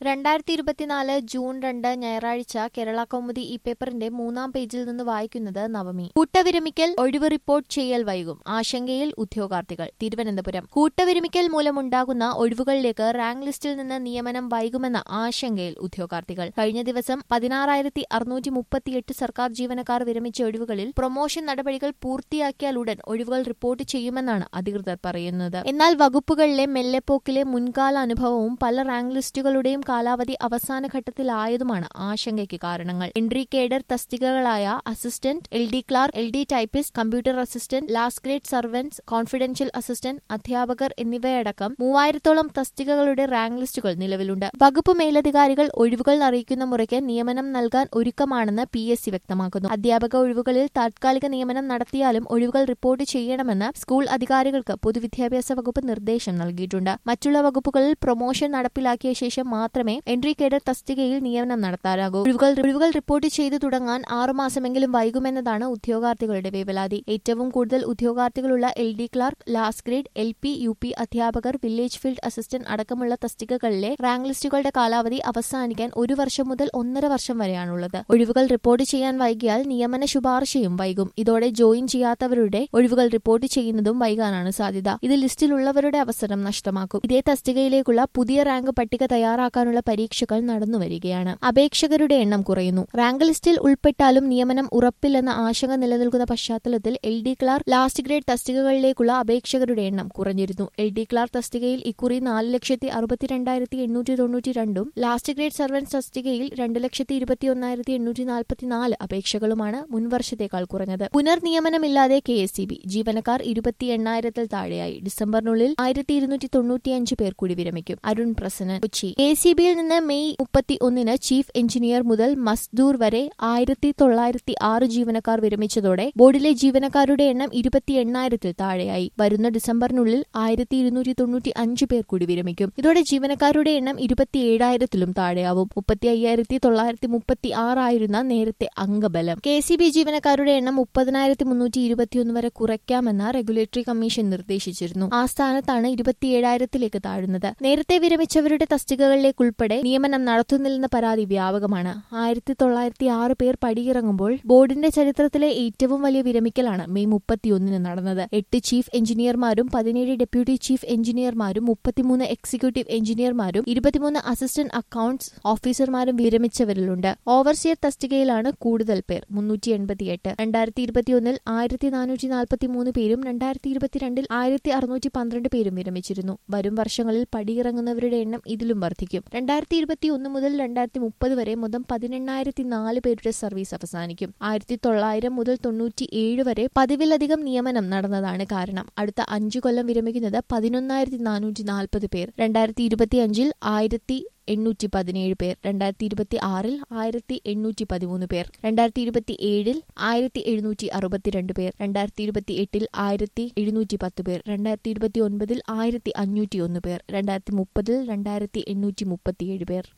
രണ്ടായിരത്തി ഇരുപത്തിനാല് ജൂൺ രണ്ട് ഞായറാഴ്ച കേരള കൗമുദി ഈ പേപ്പറിന്റെ മൂന്നാം പേജിൽ നിന്ന് വായിക്കുന്നത് നവമി കൂട്ടവിരമിക്കൽ ഒഴിവ് റിപ്പോർട്ട് ചെയ്യൽ വൈകും ആശങ്കയിൽ ഉദ്യോഗാർത്ഥികൾ തിരുവനന്തപുരം കൂട്ടവിരമിക്കൽ മൂലമുണ്ടാകുന്ന ഒഴിവുകളിലേക്ക് റാങ്ക് ലിസ്റ്റിൽ നിന്ന് നിയമനം വൈകുമെന്ന ആശങ്കയിൽ ഉദ്യോഗാർത്ഥികൾ കഴിഞ്ഞ ദിവസം പതിനാറായിരത്തി അറുന്നൂറ്റി മുപ്പത്തിയെട്ട് സർക്കാർ ജീവനക്കാർ വിരമിച്ച ഒഴിവുകളിൽ പ്രൊമോഷൻ നടപടികൾ പൂർത്തിയാക്കിയാൽ ഉടൻ ഒഴിവുകൾ റിപ്പോർട്ട് ചെയ്യുമെന്നാണ് അധികൃതർ പറയുന്നത് എന്നാൽ വകുപ്പുകളിലെ മെല്ലെപ്പോക്കിലെ മുൻകാല അനുഭവവും പല റാങ്ക് ലിസ്റ്റുകളുടെയും കാലാവധി അവസാന ഘട്ടത്തിലായതുമാണ് ആശങ്കയ്ക്ക് കാരണങ്ങൾ എൻട്രി കേഡർ തസ്തികകളായ assistant L D clerk L D typist computer assistant last grade servants confidential assistant അധ്യാപകർ എന്നിവയടക്കം മൂവായിരത്തോളം തസ്തികകളുടെ റാങ്ക് ലിസ്റ്റുകൾ നിലവിലുണ്ട് വകുപ്പ് മേലധികാരികൾ ഒഴിവുകൾ അറിയിക്കുന്ന മുറയ്ക്ക് നിയമനം നൽകാൻ ഒരുക്കമാണെന്ന് പി എസ് സി വ്യക്തമാക്കുന്നു അധ്യാപക ഒഴിവുകളിൽ താത്കാലിക നിയമനം നടത്തിയാലും ഒഴിവുകൾ റിപ്പോർട്ട് ചെയ്യണമെന്ന് സ്കൂൾ അധികാരികൾക്ക് പൊതുവിദ്യാഭ്യാസ വകുപ്പ് നിർദ്ദേശം നൽകിയിട്ടുണ്ട് മറ്റുള്ള വകുപ്പുകളിൽ പ്രൊമോഷൻ നടപ്പിലാക്കിയ ശേഷം മാത്രമേ എൻട്രി കേഡർ തസ്തികയിൽ നിയമനം നടത്താനാകൂ ഒഴിവുകൾ ഒഴിവുകൾ റിപ്പോർട്ട് ചെയ്തു തുടങ്ങാൻ ആറുമാസമെങ്കിലും വൈകുമെന്നതാണ് ഉദ്യോഗാർത്ഥികളുടെ വേവലാതി ഏറ്റവും കൂടുതൽ ഉദ്യോഗാർത്ഥികളുള്ള L D clerk last grade L P U P അധ്യാപകർ വില്ലേജ് ഫീൽഡ് അസിസ്റ്റന്റ് അടക്കമുള്ള തസ്തികകളിലെ റാങ്ക് ലിസ്റ്റുകളുടെ കാലാവധി അവസാനിക്കാൻ ഒരു വർഷം മുതൽ ഒന്നര വർഷം വരെയാണുള്ളത് ഒഴിവുകൾ റിപ്പോർട്ട് ചെയ്യാൻ വൈകിയാൽ നിയമന ശുപാർശയും വൈകും ഇതോടെ ജോയിൻ ചെയ്യാത്തവരുടെ ഒഴിവുകൾ റിപ്പോർട്ട് ചെയ്യുന്നതും വൈകാനാണ് സാധ്യത ഇത് ലിസ്റ്റിലുള്ളവരുടെ അവസരം നഷ്ടമാക്കും ഇതേ തസ്തികയിലേക്കുള്ള പുതിയ റാങ്ക് പട്ടിക തയ്യാറാക്കാനുള്ള പരീക്ഷകൾ നടന്നുവരികയാണ് അപേക്ഷകരുടെ എണ്ണം കുറയുന്നു റാങ്ക് ലിസ്റ്റിൽ ഉൾപ്പെട്ടാലും നിയമനം ഉറപ്പില്ലെന്ന ആശങ്ക നിലനിൽക്കുന്ന പശ്ചാത്തലത്തിൽ L D clerk last grade തസ്തികകളിലേക്കുള്ള അപേക്ഷകരുടെ എണ്ണം കുറഞ്ഞിരുന്നു എൽ ഡി ക്ലാർക്ക് തസ്തികയിൽ ഇക്കുറി നാല് ലക്ഷത്തി അറുപത്തിരണ്ടായിരത്തി എണ്ണൂറ്റി തൊണ്ണൂറ്റി രണ്ടും ലാസ്റ്റ് ഗ്രേഡ് സർവൻസ് തസ്തികയിൽ രണ്ട് ലക്ഷത്തി ഇരുപത്തി ഒന്നായിരത്തി എണ്ണൂറ്റി നാൽപ്പത്തിനാല് അപേക്ഷകളുമാണ് മുൻവർഷത്തേക്കാൾ കുറഞ്ഞത് പുനർനിയമനമില്ലാതെ കെ എസ് സി ബി ജീവനക്കാർ ഇരുപത്തി എണ്ണായിരത്തിൽ താഴെയായി ഡിസംബറിനുള്ളിൽ ആയിരത്തി ഇരുന്നൂറ്റി തൊണ്ണൂറ്റിയഞ്ച് പേർ കൂടി വിരമിക്കും അരുൺ പ്രസന്നൻ കൊച്ചി കെ സി ബിയിൽ നിന്ന് മെയ് മുപ്പത്തി ഒന്നിന് ചീഫ് എഞ്ചിനീയർ മുതൽ മസ്ദൂർ വരെ ആയിരത്തി തൊള്ളായിരത്തി ആറ് ജീവനക്കാർ വിരമിച്ചതോടെ ബോർഡിലെ ജീവനക്കാരുടെ എണ്ണം ഇരുപത്തി എണ്ണായിരത്തിൽ താഴെയായി വരുന്ന ഡിസംബറിനുള്ളിൽ ആയിരത്തി ഇരുന്നൂറ്റി തൊണ്ണൂറ്റി അഞ്ച് പേർ കൂടി വിരമിക്കും ഇതോടെ ജീവനക്കാരുടെ എണ്ണം ഇരുപത്തി ഏഴായിരത്തിലും താഴെയാവും മുപ്പത്തി അയ്യായിരത്തി തൊള്ളായിരത്തി മുപ്പത്തി ആറായിരുന്ന നേരത്തെ അംഗബലം കെ സി ബി ജീവനക്കാരുടെ എണ്ണം മുപ്പതിനായിരത്തി മുന്നൂറ്റി ഇരുപത്തിയൊന്ന് വരെ കുറയ്ക്കാമെന്ന് റെഗുലേറ്ററി കമ്മീഷൻ നിർദ്ദേശിച്ചിരുന്നു ആ സ്ഥാനത്താണ് ഇരുപത്തിയേഴായിരത്തിലേക്ക് താഴുന്നത് നേരത്തെ വിരമിച്ചവരുടെ തസ്തികകളിലേക്ക് ഉൾപ്പെടെ നിയമനം നടത്തുന്നില്ലെന്ന പരാതി വ്യാപകമാണ് ആയിരത്തി തൊള്ളായിരത്തി ആറ് പേർ പടിയിറങ്ങുമ്പോൾ ബോർഡിന്റെ ചരിത്രത്തിലെ ഏറ്റവും വലിയ വിരമിക്കലാണ് മെയ് മുപ്പത്തിയൊന്നിന് നടന്നത് എട്ട് ചീഫ് എഞ്ചിനീയർമാരും പതിനേഴ് ഡെപ്യൂട്ടി ചീഫ് എഞ്ചിനീയർമാരും മുപ്പത്തിമൂന്ന് എക്സിക്യൂട്ടീവ് എഞ്ചിനീയർമാരും ഇരുപത്തിമൂന്ന് അസിസ്റ്റന്റ് അക്കൌണ്ട്സ് ഓഫീസർമാരും വിരമിച്ചവരിലുണ്ട് ഓവർസിയർ തസ്തികയിലാണ് കൂടുതൽ പേർ മുന്നൂറ്റി എൺപത്തിയെട്ട് രണ്ടായിരത്തി ഇരുപത്തിയൊന്നിൽ ആയിരത്തി നാനൂറ്റി നാൽപ്പത്തി മൂന്ന് പേരും രണ്ടായിരത്തി ഇരുപത്തിരണ്ടിൽ ആയിരത്തി അറുന്നൂറ്റി പന്ത്രണ്ട് പേരും വിരമിച്ചിരുന്നു വരും വർഷങ്ങളിൽ പടിയിറങ്ങുന്നവരുടെ എണ്ണം ഇതിലും വർദ്ധിക്കും രണ്ടായിരത്തി ഇരുപത്തി ഒന്ന് മുതൽ രണ്ടായിരത്തി മുപ്പത് വരെ മൊത്തം പതിനെണ്ണായിരത്തി നാല് പേരുടെ സർവീസ് അവസാനിക്കും ആയിരത്തി തൊള്ളായിരം മുതൽ തൊണ്ണൂറ്റി ഏഴ് വരെ പതിവിലധികം നിയമനം നടന്നതാണ് കാരണം അടുത്ത അഞ്ചു കൊല്ലം വിരമിക്കുന്നത് പതിനൊന്നായിരത്തി നാനൂറ്റി നാൽപ്പത് പേർ രണ്ടായിരത്തി ഇരുപത്തിയഞ്ചിൽ ആയിരത്തി എണ്ണൂറ്റി പതിനേഴ് പേർ രണ്ടായിരത്തി ഇരുപത്തി ആറിൽ ആയിരത്തി എണ്ണൂറ്റി പതിമൂന്ന് പേർ രണ്ടായിരത്തി ഇരുപത്തി ഏഴിൽ ആയിരത്തി എഴുന്നൂറ്റി അറുപത്തിരണ്ട് പേർ രണ്ടായിരത്തി ഇരുപത്തി എട്ടിൽ ആയിരത്തി എഴുന്നൂറ്റി പത്ത് പേർ രണ്ടായിരത്തി ഇരുപത്തി ഒൻപതിൽ ആയിരത്തി അഞ്ഞൂറ്റി ഒന്ന് പേർ രണ്ടായിരത്തി മുപ്പതിൽ രണ്ടായിരത്തി എണ്ണൂറ്റി മുപ്പത്തിയേഴ് പേർ